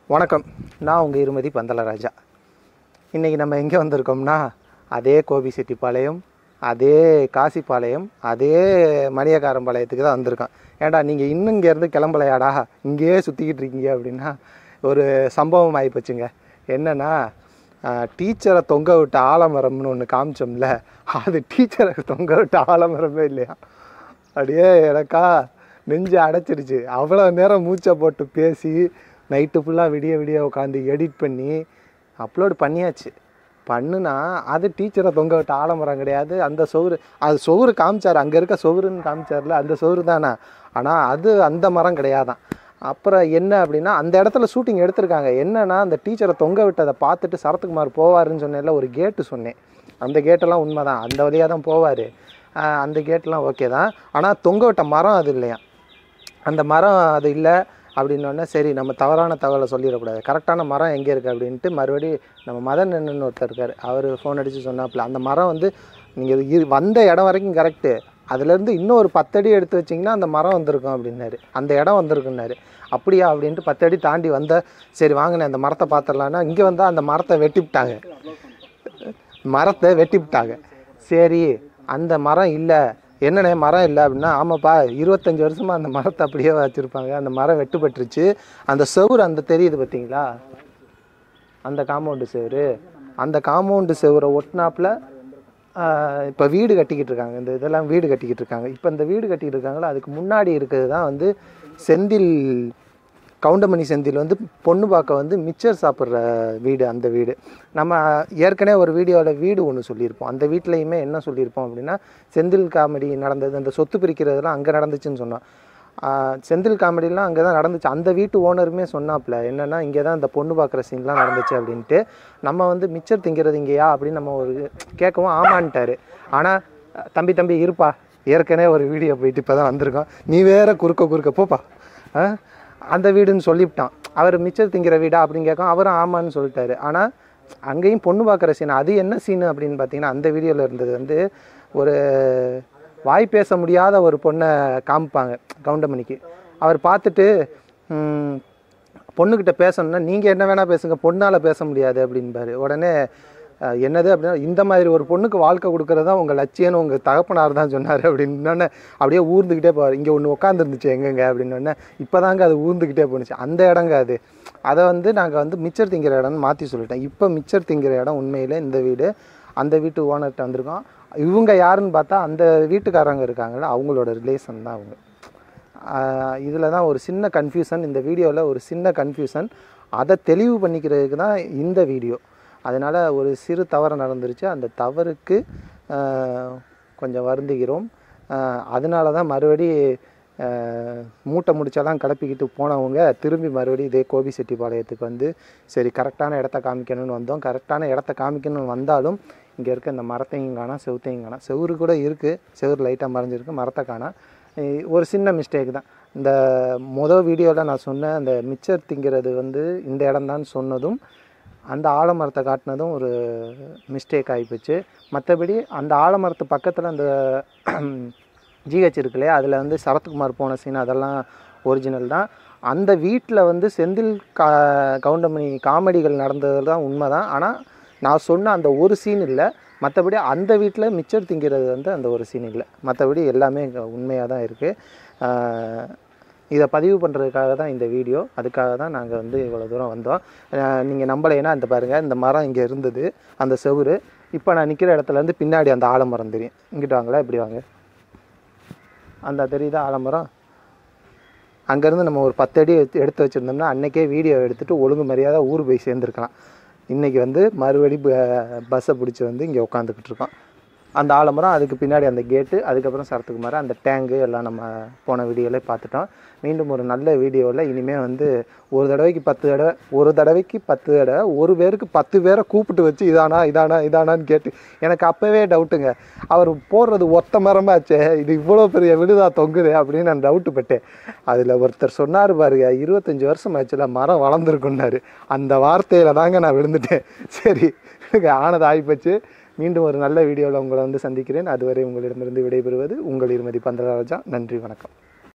வணக்கம் நான் உங்கள் இருமதி பந்தலராஜா இன்றைக்கி நம்ம எங்கே வந்திருக்கோம்னா அதே கோபிசெட்டிப்பாளையம் அதே காசிப்பாளையம் அதே மணியக்காரம்பாளையத்துக்கு தான் வந்திருக்கோம் ஏன்டா நீங்கள் இன்னும் இங்கேருந்து கிளம்பலையாடா இங்கேயே சுற்றிக்கிட்டு இருக்கீங்க அப்படின்னா ஒரு சம்பவம் ஆகிப்போச்சுங்க என்னென்னா டீச்சரை தொங்க விட்ட ஆலமரம்னு ஒன்று காமிச்சோம்ல அது டீச்சரை தொங்க விட்ட ஆலமரமே இல்லையா அப்படியே எனக்கா நெஞ்சு அடைச்சிருச்சு அவ்வளோ நேரம் மூச்சை போட்டு பேசி நைட்டு ஃபுல்லாக விடிய விடிய உட்காந்து எடிட் பண்ணி அப்லோட் பண்ணியாச்சு பண்ணுனா அது டீச்சரை தொங்க விட்ட ஆலமரம் கிடையாது அந்த சோறு அது சோறு காமிச்சார் அங்கே இருக்க சோறுன்னு காமிச்சார்ல அந்த சோறு தானே ஆனால் அது அந்த மரம் கிடையாதான் அப்புறம் என்ன அப்படின்னா அந்த இடத்துல ஷூட்டிங் எடுத்திருக்காங்க என்னன்னா அந்த டீச்சரை தொங்க விட்டதை பார்த்துட்டு சரத்குமார் போவாருன்னு சொன்னேன்ல ஒரு கேட்டு சொன்னேன் அந்த கேட்டெல்லாம் உண்மை தான் அந்த வழியாக தான் போவார் அந்த கேட்டெலாம் ஓகே தான் ஆனால் தொங்க விட்ட மரம் அது இல்லையா அந்த மரம் அது இல்லை அப்படின்னோடனே சரி நம்ம தவறான தகவலை சொல்லிடக்கூடாது கரெக்டான மரம் எங்கே இருக்குது அப்படின்ட்டு மறுபடி நம்ம மதன் என்னன்னு ஒருத்தர் இருக்கார் அவர் ஃபோன் அடித்து சொன்னாப்புல அந்த மரம் வந்து நீங்கள் வந்த இடம் வரைக்கும் கரெக்டு அதுலேருந்து இன்னும் ஒரு பத்தடி எடுத்து வச்சிங்கன்னா அந்த மரம் வந்திருக்கும் அப்படின்னாரு அந்த இடம் வந்திருக்குன்னாரு அப்படியா அப்படின்ட்டு பத்தடி தாண்டி வந்த சரி வாங்கினேன் அந்த மரத்தை பார்த்துடலான்னா இங்கே வந்தால் அந்த மரத்தை வெட்டிவிட்டாங்க மரத்தை வெட்டிவிட்டாங்க சரி அந்த மரம் இல்லை என்னண்ணே மரம் இல்லை அப்படின்னா ஆமாப்பா இருபத்தஞ்சி வருஷமாக அந்த மரத்தை அப்படியே வச்சுருப்பாங்க அந்த மரம் வெட்டுப்பட்டுருச்சு அந்த செவுரு அந்த தெரியுது பார்த்தீங்களா அந்த காம்பவுண்டு செவுரு அந்த காம்பவுண்டு செவுரை ஒட்டினாப்புல இப்போ வீடு கட்டிக்கிட்டு இருக்காங்க இந்த இதெல்லாம் வீடு கட்டிக்கிட்டு இருக்காங்க இப்போ இந்த வீடு கட்டிக்கிட்டு இருக்காங்களோ அதுக்கு முன்னாடி இருக்கிறது தான் வந்து செந்தில் கவுண்டமணி செந்தில் வந்து பொண்ணு பார்க்க வந்து மிச்சர் சாப்பிட்ற வீடு அந்த வீடு நம்ம ஏற்கனவே ஒரு வீடியோவில் வீடு ஒன்று சொல்லியிருப்போம் அந்த வீட்லேயுமே என்ன சொல்லியிருப்போம் அப்படின்னா செந்தில் காமெடி நடந்தது அந்த சொத்து பிரிக்கிறதுலாம் அங்கே நடந்துச்சுன்னு சொன்னோம் ஆஹ் செந்தில் காமெடிலாம் அங்கே தான் நடந்துச்சு அந்த வீட்டு ஓனருமே சொன்னாப்புல என்னென்னா இங்கே தான் இந்த பொண்ணு பார்க்குற சீன்லாம் நடந்துச்சு அப்படின்ட்டு நம்ம வந்து மிச்சர் திங்கிறது இங்கேயா அப்படின்னு நம்ம ஒரு கேட்கவும் ஆமான்ட்டாரு ஆனால் தம்பி தம்பி இருப்பா ஏற்கனவே ஒரு வீடியோ போயிட்டு இப்போ தான் வந்திருக்கோம் நீ வேற குறுக்க குறுக்க போப்பா ஆ? அந்த வீடுன்னு சொல்லிவிட்டான் அவர் மிச்சர் திங்கிற வீடா அப்படின்னு கேட்கும் அவரும் ஆமான்னு சொல்லிட்டாரு ஆனால் அங்கேயும் பொண்ணு பார்க்குற சீன் அது என்ன சீன் அப்படின்னு பார்த்தீங்கன்னா அந்த வீடியோவில் இருந்தது வந்து ஒரு வாய் பேச முடியாத ஒரு பொண்ணை காமிப்பாங்க கவுண்டமணிக்கு அவர் பார்த்துட்டு ம், பொண்ணுக்கிட்ட பேசணும்னா நீங்கள் என்ன வேணால் பேசுங்க பொண்ணால் பேச முடியாது அப்படின்பாரு உடனே அஹ், என்னது அப்படின்னா இந்த மாதிரி ஒரு பொண்ணுக்கு வாழ்க்கை கொடுக்கறது தான் உங்கள் லட்சியம்னு உங்கள் தகப்பனார் தான் சொன்னார் அப்படின்னோடனே அப்படியே ஊர்ந்துக்கிட்டே போவார் இங்கே ஒன்று உட்காந்துருந்துச்சு எங்கெங்க அப்படின்னோடனே இப்போ தாங்க அது ஊர்ந்துக்கிட்டே போணுச்சு அந்த இடங்க அது அதை வந்து நாங்கள் வந்து மிச்சர் திங்கிற இடம்னு மாற்றி சொல்லிட்டேன் இப்போ மிச்சர் திங்கிற இடம் உண்மையில் இந்த வீடு அந்த வீட்டு ஓனர்கிட்ட வந்திருக்கோம் இவங்க யாருன்னு பார்த்தா அந்த வீட்டுக்காரங்க இருக்காங்கல்ல அவங்களோட ரிலேஷன் தான் அவங்க இதில் தான் ஒரு சின்ன கன்ஃபியூஷன் இந்த வீடியோவில் ஒரு சின்ன கன்ஃபியூஷன் அதை தெளிவு பண்ணிக்கிறதுக்கு தான் இந்த வீடியோ அதனால் ஒரு சிறு தவறு நடந்துருச்சு அந்த தவறுக்கு ஆஹ், கொஞ்சம் வருந்துகிறோம் ஆஹ், அதனால தான் மறுபடி ஆஹ், மூட்டை முடிச்செல்லாம் கிளப்பிக்கிட்டு போனவங்க திரும்பி மறுபடியும் இதே கோபிசெட்டிப்பாளையத்துக்கு வந்து சரி கரெக்டான இடத்த காமிக்கணும்னு வந்தோம் கரெக்டான இடத்த காமிக்கணும்னு வந்தாலும் இங்கே இருக்க இந்த மரத்தையும் காணா செவுத்தையும் காணா செவுரு கூட இருக்குது செவுரு லைட்டாக மறைஞ்சிருக்கு மரத்தை காணா இ- ஒரு சின்ன மிஸ்டேக் தான் இந்த மொதல் வீடியோவில் நான் சொன்ன அந்த மிச்சர் திங்கிறது வந்து இந்த இடம்தான் சொன்னதும் அந்த ஆலமரத்தை காட்டினதும் ஒரு மிஸ்டேக் ஆகிப்போச்சு மற்றபடி அந்த ஆலமரத்து பக்கத்தில் அந்த ஜிஹெச் இருக்கு இல்லையா அதில் வந்து சரத்குமார் போன சீன் அதெல்லாம் ஒரிஜினல் தான் அந்த வீட்டில் வந்து செந்தில் கா கவுண்டமணி காமெடிகள் நடந்தது தான் உண்மை தான் ஆனால் நான் சொன்ன அந்த ஒரு சீன் இல்லை மற்றபடி அந்த வீட்டில் மிச்சர் திங்கிறது வந்து அந்த ஒரு சீன் இல்லை மற்றபடி எல்லாமே உண்மையாக தான் இருக்குது இதை பதிவு பண்ணுறதுக்காக தான் இந்த வீடியோ அதுக்காக தான் நாங்கள் வந்து இவ்வளோ தூரம் வந்தோம் நீங்கள் நம்பலைன்னா இந்த பாருங்கள் இந்த மரம் இங்கே இருந்தது அந்த செவுரு இப்போ நான் நிற்கிற இடத்துல இருந்து பின்னாடி அந்த ஆலமரம் தெரியும் இங்கிட்டு வாங்களா இப்படி வாங்க அந்த தெரியுதா ஆலமரம் அங்கேருந்து நம்ம ஒரு பத்து அடி எடுத்து எடுத்து வச்சுருந்தோம்னா அன்னைக்கே வீடியோ எடுத்துகிட்டு ஒழுங்கு மரியாதை ஊர் போய் சேர்ந்துருக்கலாம் இன்றைக்கி வந்து மறுபடி பஸ்ஸை பிடிச்சி வந்து இங்கே உட்காந்துக்கிட்டு இருக்கோம் அந்த ஆலமரம் அதுக்கு பின்னாடி அந்த கேட்டு அதுக்கப்புறம் சரத்துக்குமார் அந்த டேங்கு எல்லாம் நம்ம போன வீடியோவில் பார்த்துட்டோம் மீண்டும் ஒரு நல்ல வீடியோவில் இனிமேல் வந்து ஒரு தடவைக்கு பத்து தடவை ஒரு தடவைக்கு பத்து தடவை ஒரு பேருக்கு பத்து பேரை கூப்பிட்டு வச்சு இதானா இதானா இதானான்னு கேட்டு எனக்கு அப்போவே டவுட்டுங்க அவர் போடுறது ஒத்த மரமாச்சே இது இவ்வளோ பெரிய விழுதா தொங்குதே அப்படின்னு நான் டவுட்டு பட்டேன் அதில் ஒருத்தர் சொன்னார் பாருங்க இருபத்தஞ்சி வருஷம் ஆச்சுல மரம் வளர்ந்துருக்குன்னாரு அந்த வார்த்தையில் தாங்க நான் விழுந்துட்டேன் சரி ஆனது ஆகிப்போச்சு மீண்டும் ஒரு நல்ல வீடியோவில் உங்களை வந்து சந்திக்கிறேன் அதுவரை உங்களிடமிருந்து விடைபெறுவது உங்கள் இருமதி பந்தராஜா நன்றி வணக்கம்